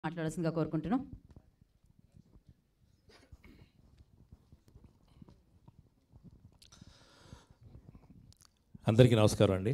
మాట్లాడాల్సిందిగా కోరుకుంటున్నాం అందరికీ నమస్కారం అండి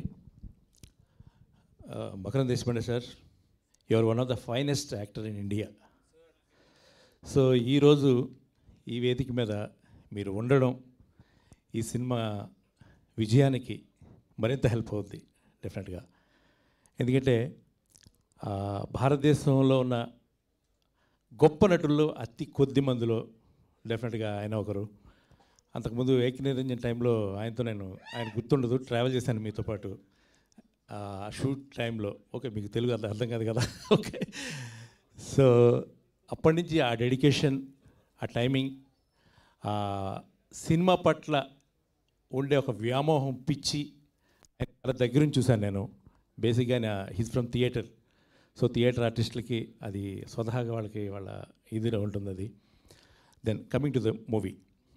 Makarand Deshpande sir your one of the finest actor in India so ఈరోజు ఈ వేదిక మీద మీరు ఉండడం ఈ సినిమా విజయానికి మరింత హెల్ప్ అవుద్ది డెఫినెట్గా ఎందుకంటే ఆ, భారతదేశంలో ఉన్న గొప్ప నటుల్లో అతి కొద్ది మందిలో డెఫినెట్గా ఆయన ఒకరు అంతకుముందు ఏకనిరంజన్ టైంలో ఆయనతో నేను ఆయన గుర్తుండదు ట్రావెల్ చేశాను మీతో పాటు ఆ షూట్ టైంలో ఓకే మీకు తెలుగు అంత అర్థం కాదు కదా ఓకే సో అప్పటి నుంచి ఆ డెడికేషన్ ఆ టైమింగ్ ఆ సినిమా పట్ల ఉండే ఒక వ్యామోహం పిచ్చి ఆయన చాలా దగ్గర నుంచి చూశాను నేను బేసిక్గా he's from theatre so theatre ఆర్టిస్టులకి అది స్వతహాగా వాళ్ళకి వాళ్ళ ఇదిలో ఉంటుంది అది then coming to the movie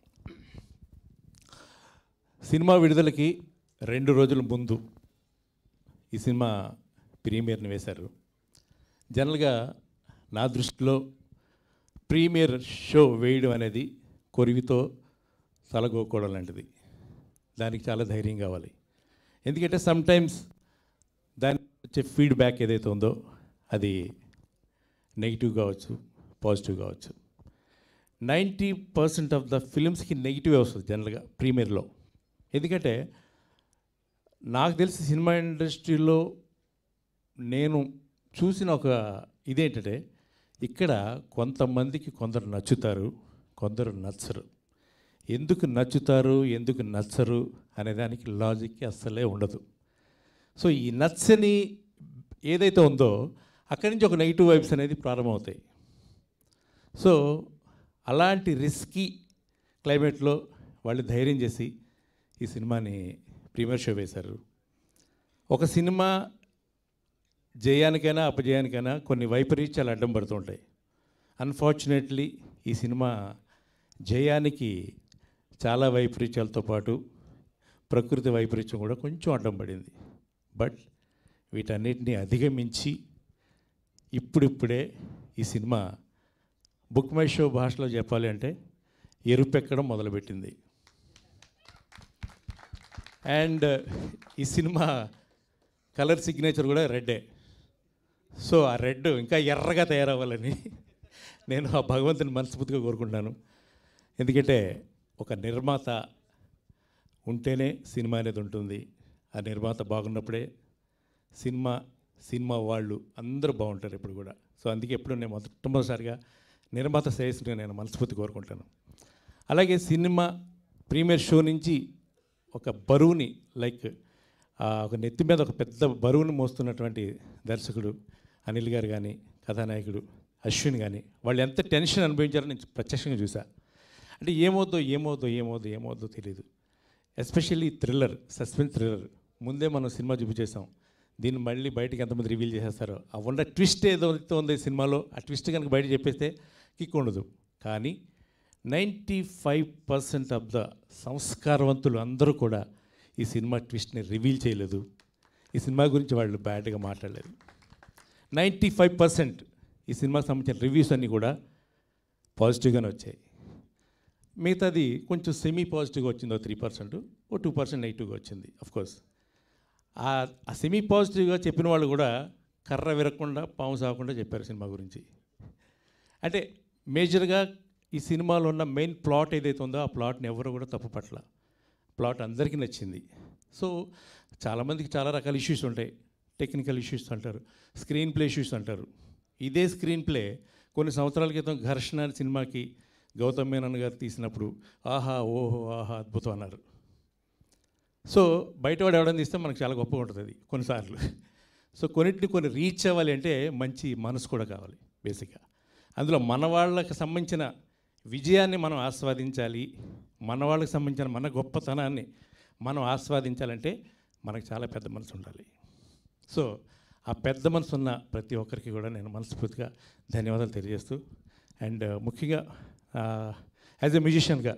cinema విడుదలకి రెండు రోజుల ముందు ఈ సినిమా ప్రీమియర్ని వేశారు జనరల్గా నా దృష్టిలో ప్రీమియర్ షో వేయడం అనేది కొరివితో తలగోకోవడం లాంటిది దానికి చాలా ధైర్యం కావాలి ఎందుకంటే సమ్ టైమ్స్ దాని వచ్చే ఫీడ్బ్యాక్ ఏదైతే ఉందో అది నెగిటివ్ కావచ్చు పాజిటివ్ కావచ్చు నైంటీ పర్సెంట్ ఆఫ్ ద ఫిలిమ్స్కి నెగిటివ్ వస్తుంది జనరల్గా ప్రీమియర్లో ఎందుకంటే నాకు తెలిసి సినిమా ఇండస్ట్రీలో నేను చూసిన ఒక ఇదేంటంటే ఇక్కడ కొంతమందికి కొందరు నచ్చుతారు కొందరు నచ్చరు ఎందుకు నచ్చుతారు ఎందుకు నచ్చరు అనే దానికి లాజిక్ అస్సలే ఉండదు సో ఈ నచ్చని ఏదైతే ఉందో అక్కడి నుంచి ఒక నెగిటివ్ వైబ్స్ అనేది ప్రారంభమవుతాయి సో అలాంటి రిస్కీ క్లైమేట్లో వాళ్ళు ధైర్యం చేసి ఈ సినిమాని ప్రీమియర్ షో వేశారు ఒక సినిమా జయానికైనా అపజయానికైనా కొన్ని వైపరీత్యాలు అడ్డం పడుతుంటాయి అన్ఫార్చునేట్లీ ఈ సినిమా జయానికి చాలా వైపరీత్యాలతో పాటు ప్రకృతి వైపరీత్యం కూడా కొంచెం అడ్డం పడింది బట్ వీటన్నిటిని అధిగమించి ఇప్పుడిప్పుడే ఈ సినిమా బుక్ మై షో భాషలో చెప్పాలి అంటే ఎరుపెక్కడం మొదలుపెట్టింది అండ్ ఈ సినిమా కలర్ సిగ్నేచర్ కూడా రెడ్డే సో ఆ రెడ్ ఇంకా ఎర్రగా తయారవ్వాలని నేను ఆ భగవంతుని మనస్ఫూర్తిగా కోరుకుంటున్నాను ఎందుకంటే ఒక నిర్మాత ఉంటేనే సినిమా అనేది ఉంటుంది ఆ నిర్మాత బాగున్నప్పుడే సినిమా సినిమా వాళ్ళు అందరూ బాగుంటారు ఇప్పుడు కూడా సో అందుకే ఎప్పుడు నేను మొట్టమొదటిసారిగా నిర్మాత శ్రేయస్సుని నేను మనస్ఫూర్తి కోరుకుంటాను అలాగే సినిమా ప్రీమియర్ షో నుంచి ఒక బరువుని లైక్ ఆ, ఒక నెత్తి మీద ఒక పెద్ద బరువుని మోస్తున్నటువంటి దర్శకుడు అనిల్ గారు కానీ కథానాయకుడు అశ్విన్ కానీ వాళ్ళు ఎంత టెన్షన్ అనుభవించారో నేను ప్రత్యక్షంగా చూసా అంటే ఏమవుద్దో ఏమవుద్దో ఏమవుద్దో ఏమవుద్దో తెలియదు ఎస్పెషల్లీ థ్రిల్లర్ సస్పెన్స్ థ్రిల్లర్ ముందే మనం సినిమా చూపించేసాం దీన్ని మళ్ళీ బయటికి ఎంతమంది రివీల్ చేసేస్తారో ఆ ఉన్న ట్విస్ట్ ఏదో ఉంది ఈ సినిమాలో ఆ ట్విస్ట్ కనుక బయట చెప్పేస్తే కిక్ ఉండదు కానీ ninety five percent of the సంస్కారవంతులు అందరూ కూడా ఈ సినిమా ట్విస్ట్ని రివీల్ చేయలేదు ఈ సినిమా గురించి వాళ్ళు బ్యాడ్గా మాట్లాడలేదు నైంటీ ఫైవ్ పర్సెంట్ ఈ సినిమాకి సంబంధించిన రివ్యూస్ అన్నీ కూడా పాజిటివ్గానే వచ్చాయి మిగతాది కొంచెం సెమీ పాజిటివ్గా వచ్చింది త్రీ పర్సెంట్ ఓ టూ పర్సెంట్ నెగిటివ్గా వచ్చింది కోర్స్ ఆ ఆ సెమీ పాజిటివ్గా చెప్పిన వాళ్ళు కూడా కర్ర విరగకుండా పాము సాగకుండా చెప్పారు సినిమా గురించి అంటే మేజర్గా ఈ సినిమాలో ఉన్న మెయిన్ ప్లాట్ ఏదైతే ఉందో ఆ ప్లాట్ని ఎవరు కూడా తప్పు పట్ల ప్లాట్ అందరికీ నచ్చింది సో చాలామందికి చాలా రకాల ఇష్యూస్ ఉంటాయి టెక్నికల్ ఇష్యూస్ అంటారు స్క్రీన్ ప్లే ఇష్యూస్ అంటారు ఇదే స్క్రీన్ ప్లే కొన్ని సంవత్సరాల క్రితం ఘర్షణ అనే సినిమాకి గౌతమ్ మేనన్ గారు తీసినప్పుడు ఆహా ఓహో ఆహా అద్భుతం అన్నారు సో బయటవాడు ఎవడని తీస్తే మనకు చాలా గొప్పగా ఉంటుంది అది కొన్నిసార్లు సో కొన్నిటిని కొన్ని రీచ్ అవ్వాలి అంటే మంచి మనసు కూడా కావాలి బేసిక్గా అందులో మన వాళ్ళకి సంబంధించిన విజయాన్ని మనం ఆస్వాదించాలి మన వాళ్ళకి సంబంధించిన మన గొప్పతనాన్ని మనం ఆస్వాదించాలంటే మనకు చాలా పెద్ద మనసు ఉండాలి సో ఆ పెద్ద మనసు ఉన్న ప్రతి ఒక్కరికి కూడా నేను మనస్ఫూర్తిగా ధన్యవాదాలు తెలియజేస్తూ అండ్ ముఖ్యంగా యాజ్ ఎ మ్యూజిషియన్గా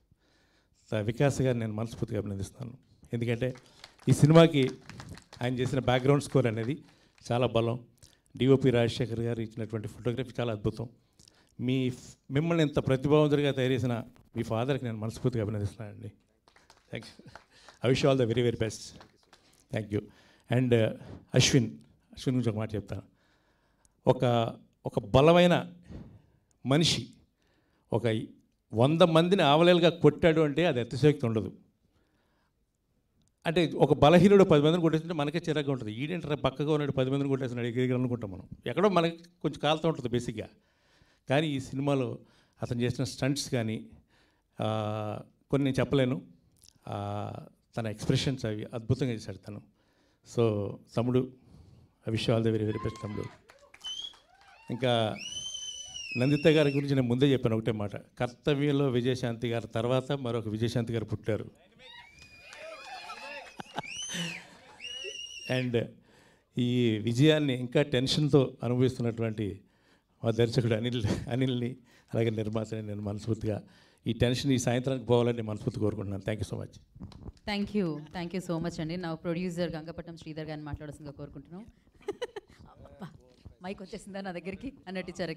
వికాస్ గారిని నేను మనస్ఫూర్తిగా అభినందిస్తున్నాను ఎందుకంటే ఈ సినిమాకి ఆయన చేసిన బ్యాక్గ్రౌండ్ స్కోర్ అనేది చాలా బలం డిఓపి రాజశేఖర్ గారు ఇచ్చినటువంటి ఫోటోగ్రఫీ చాలా అద్భుతం మీ మిమ్మల్ని ఇంత ప్రతిభావంతుడిగా తయారు చేసిన మీ ఫాదర్కి నేను మనస్ఫూర్తిగా అభినందిస్తున్నానండి thank you I wish all the very very best thank you and Ashwin Ashwin గురించి ఒక మాట చెప్తాను ఒక ఒక బలమైన మనిషి ఒక వంద మందిని ఆవలేలుగా కొట్టాడు అంటే అది అతిశయోక్తి ఉండదు అంటే ఒక బలహీనుడు పది మందిని కొట్టేస్తుంటే మనకే చిరాగ్గా ఉంటుంది ఈడేంటారా పక్కగా ఉన్నాడు పది మందిని కొట్టేస్తున్నాడు ఎగిరి అనుకుంటాం మనం ఎక్కడో మనకి కొంచెం కాలుతూ ఉంటుంది బేసిక్గా కానీ ఈ సినిమాలో అతను చేసిన స్టంట్స్ కానీ ఆ, కొన్ని నేను చెప్పలేను ఆ, తన ఎక్స్ప్రెషన్స్ అవి అద్భుతంగా చేశాడు తను సో తమ్ముడు I wish all the very very best తమ్ముడు ఇంకా నందిత గారి గురించి నేను ముందే చెప్పాను ఒకటే మాట కర్తవ్యంలో విజయశాంతి గారి తర్వాత మరొక విజయశాంతి గారు పుట్టారు అండ్ ఈ విజయాన్ని ఇంకా టెన్షన్తో అనుభవిస్తున్నటువంటి మా దర్శకుడు అనిల్ అనిల్ని అలాగే నిర్మాతని నేను మనస్ఫూర్తిగా ఈ టెన్షన్ ఈ సాయంత్రానికి పోవాలని నేను మనస్ఫూర్తి కోరుకుంటున్నాను thank you so much thank you thank you so much అండి నా ప్రొడ్యూసర్ గంగపట్నం శ్రీధర్ గారిని మాట్లాడాల్సిందిగా కోరుకుంటున్నాం అబ్బా, మైక్ వచ్చేసిందా నా దగ్గరికి అన్నట్టు ఇచ్చారు